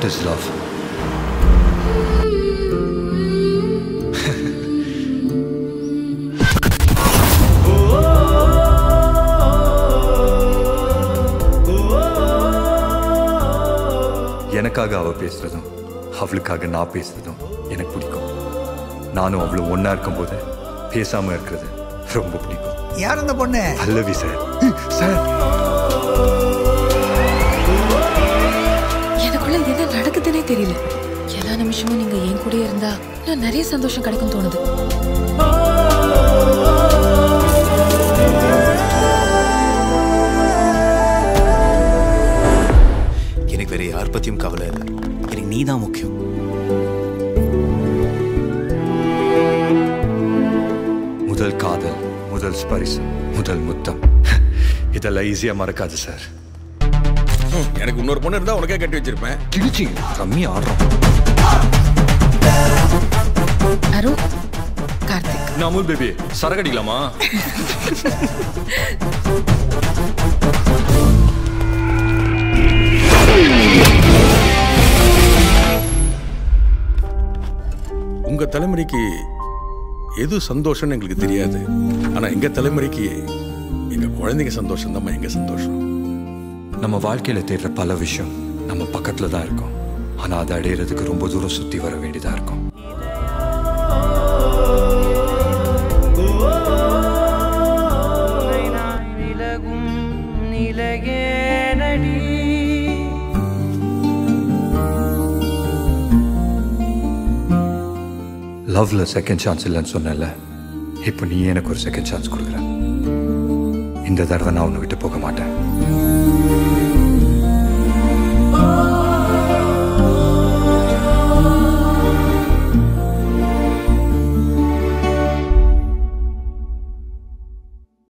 what is love எனக்காக அவ பேசுறதும் அவளுக்காக நான் பேசுறதும் எனக்கு பிடிக்கும் நானும் அவளும் ஒண்ணா இருக்கும்போது பேசாம இருக்கிறது ரொம்ப பிடிக்கும் யார் அந்த பொண்ணு பல்லவி சார் சார் எனக்குள்ள என்ன நடக்குதுன்னே தெரியல எல்லா நிமிஷமும் நீங்க என் கூட இருந்தா இன்னும் நிறைய சந்தோஷம் கிடைக்கும் தோணுது எனக்கு வேற யார் பத்தியும் கவலை இல்லை எனக்கு நீ தான் முக்கியம் முதல் காதல் முதல் ஸ்பரிசம் முதல் முத்தம் இதெல்லாம் ஈஸியா மறக்காது சார் எனக்கு இன்னொரு பொண்ணு இருந்தா உனக்கே கட்டி வச்சிருப்பேன் கிழிச்சிங்க கம்மி ஆடுறோம் அருண் கார்த்திக் நான் அமுல் பேபி சரகடிக்கலாமா உங்க தலைமுறைக்கு எது சந்தோஷம்னு எங்களுக்கு தெரியாது ஆனா எங்க தலைமுறைக்கு எங்க குழந்தைங்க சந்தோஷம் தான் எங்க சந்தோஷம் நம்ம வாழ்க்கையில தேடுற பல விஷயம் நம்ம பக்கத்துல தான் இருக்கும் ஆனா அதை அடையிறதுக்கு ரொம்ப தூரம் சுத்தி வர வேண்டியதா இருக்கும் விலகும் நிலையேனடி லவ்ல செகண்ட் சான்ஸ் இல்லைன்னு சொன்னல இப்போ நீ எனக்கு ஒரு செகண்ட் சான்ஸ் கொடுக்குற இந்த தடவை நான் உன்னை விட்டு போக மாட்டேன்